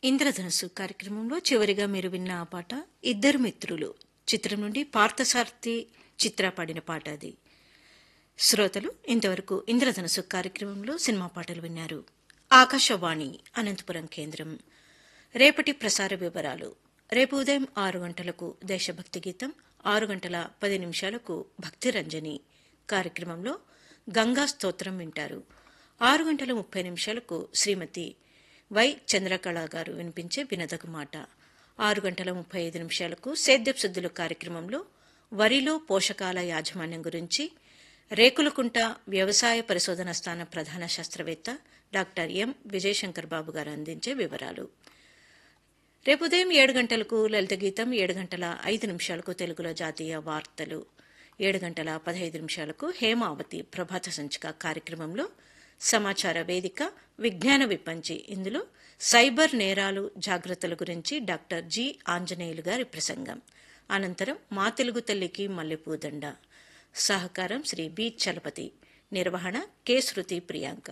ఇంద్రధనుసు కార్యక్రమంలో చివరిగా మీరు విన్న ఆ పాట ఇద్దరు మిత్రులు చిత్రం నుండి పార్థసారథి చిత్ర పాడిన పాట అది శ్రోతలు ఇంతవరకు ఇంద్రధనుసు కార్యక్రమంలో సినిమా పాటలు విన్నారు ఆకాశవాణి అనంతపురం కేంద్రం రేపటి ప్రసార వివరాలు రేపు ఉదయం ఆరు గంటలకు దేశభక్తి గీతం ఆరు గంటల పది నిమిషాలకు భక్తి రంజని కార్యక్రమంలో గంగా స్తోత్రం వింటారు ఆరు గంటల ముప్పై నిమిషాలకు శ్రీమతి వై చంద్రకళ గారు వినిపించే వినదగు మాట ఆరు గంటల ముప్పై ఐదు నిమిషాలకు సేద్యపు శుద్ధులు కార్యక్రమంలో వరిలో పోషకాల యాజమాన్యం గురించి రేకులకుంట వ్యవసాయ పరిశోధన స్థాన ప్రధాన శాస్త్రవేత్త డాక్టర్ ఎం విజయశంకర్ బాబు గారు అందించే వివరాలు రేపు ఉదయం ఏడు గంటలకు లలిత గీతం ఏడు గంటల ఐదు నిమిషాలకు తెలుగులో జాతీయ వార్తలు ఏడు గంటల పదహైదు నిమిషాలకు హేమావతి ప్రభాత సంచిక కార్యక్రమంలో సమాచార వేదిక విజ్ఞాన విపంచి ఇందులో సైబర్ నేరాలు జాగ్రత్తల గురించి డాక్టర్ జి ఆంజనేయులు గారి ప్రసంగం అనంతరం మా తెలుగు తల్లికి మల్లెపూదండ సహకారం శ్రీ బి చలపతి నిర్వహణ కె శృతి ప్రియాంక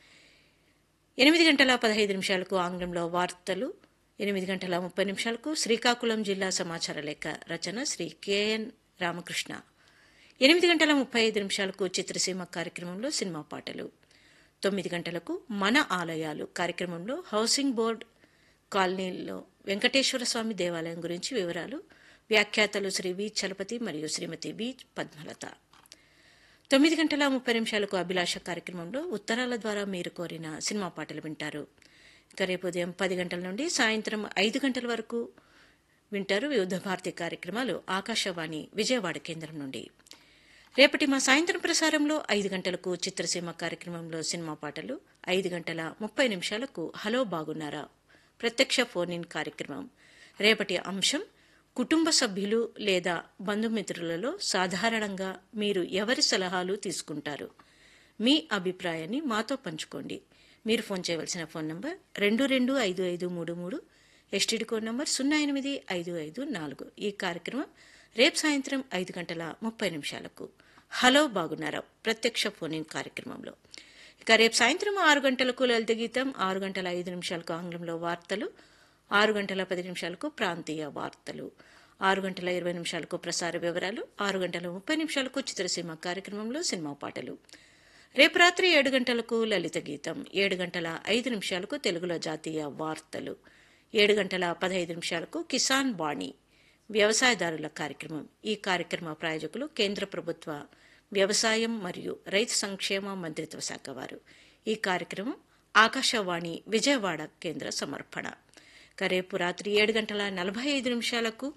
ఎనిమిది గంటల పదహైదు నిమిషాలకు ఆంగ్లంలో వార్తలు ఎనిమిది గంటల ముప్పై నిమిషాలకు శ్రీకాకుళం జిల్లా సమాచార లేఖ రచన శ్రీ కెఎన్ రామకృష్ణ ఎనిమిది గంటల ముప్పై ఐదు నిమిషాలకు చిత్రసీమ కార్యక్రమంలో సినిమా పాటలు తొమ్మిది గంటలకు మన ఆలయాలు కార్యక్రమంలో హౌసింగ్ బోర్డ్ కాలనీలో వెంకటేశ్వర స్వామి దేవాలయం గురించి వివరాలు వ్యాఖ్యాతలు శ్రీ వి చలపతి మరియు శ్రీమతి వి పద్మలత తొమ్మిది గంటల ముప్పై నిమిషాలకు అభిలాష కార్యక్రమంలో ఉత్తరాల ద్వారా మీరు కోరిన సినిమా పాటలు వింటారు ఇక రేపు ఉదయం పది గంటల నుండి సాయంత్రం ఐదు గంటల వరకు వింటారు వివిధ భారతి కార్యక్రమాలు ఆకాశవాణి విజయవాడ కేంద్రం నుండి రేపటి మా సాయంత్రం ప్రసారంలో ఐదు గంటలకు చిత్రసీమ కార్యక్రమంలో సినిమా పాటలు ఐదు గంటల ముప్పై నిమిషాలకు హలో బాగున్నారా ప్రత్యక్ష ఫోన్ ఇన్ కార్యక్రమం రేపటి అంశం కుటుంబ సభ్యులు లేదా బంధుమిత్రులలో సాధారణంగా మీరు ఎవరి సలహాలు తీసుకుంటారు మీ అభిప్రాయాన్ని మాతో పంచుకోండి మీరు ఫోన్ చేయవలసిన ఫోన్ నంబర్ రెండు రెండు ఐదు ఐదు మూడు మూడు ఎస్టీడీ కోడ్ నంబర్ సున్నా ఎనిమిది ఐదు ఐదు నాలుగు ఈ కార్యక్రమం రేపు సాయంత్రం ఐదు గంటల ముప్పై నిమిషాలకు హలో బాగున్నారా ప్రత్యక్ష ఫోన్ ఇన్ కార్యక్రమంలో ఇక రేపు సాయంత్రం ఆరు గంటలకు లలిత గీతం ఆరు గంటల ఐదు నిమిషాలకు ఆంగ్లంలో వార్తలు ఆరు గంటల పది నిమిషాలకు ప్రాంతీయ వార్తలు ఆరు గంటల ఇరవై నిమిషాలకు ప్రసార వివరాలు ఆరు గంటల ముప్పై నిమిషాలకు చిత్రసీమ కార్యక్రమంలో సినిమా పాటలు రేపు రాత్రి ఏడు గంటలకు లలిత గీతం ఏడు గంటల ఐదు నిమిషాలకు తెలుగులో జాతీయ వార్తలు ఏడు గంటల పదహైదు నిమిషాలకు కిసాన్ వాణి వ్యవసాయదారుల కార్యక్రమం ఈ కార్యక్రమ ప్రాయోజకులు కేంద్ర ప్రభుత్వ వ్యవసాయం మరియు రైతు సంక్షేమ మంత్రిత్వ శాఖ వారు ఈ కార్యక్రమం ఆకాశవాణి విజయవాడ కేంద్ర సమర్పణ రేపు రాత్రి ఏడు గంటల నలభై ఐదు నిమిషాలకు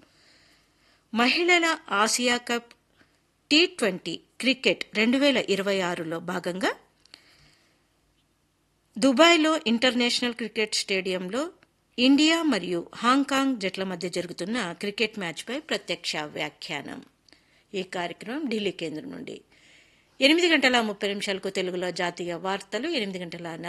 మహిళల Asia cup T twenty cricket రెండు వేల ఇరవై ఆరులో భాగంగా దుబాయ్లో ఇంటర్నేషనల్ క్రికెట్ స్టేడియంలో ఇండియా మరియు హాంకాంగ్ జట్ల మధ్య జరుగుతున్న క్రికెట్ మ్యాచ్పై ప్రత్యక్ష వ్యాఖ్యానం ఈ కార్యక్రమం ఢిల్లీ కేంద్రం నుండి ఎనిమిది గంటల ముప్పై నిమిషాలకు తెలుగులో జాతీయ వార్తలు ఎనిమిది గంటల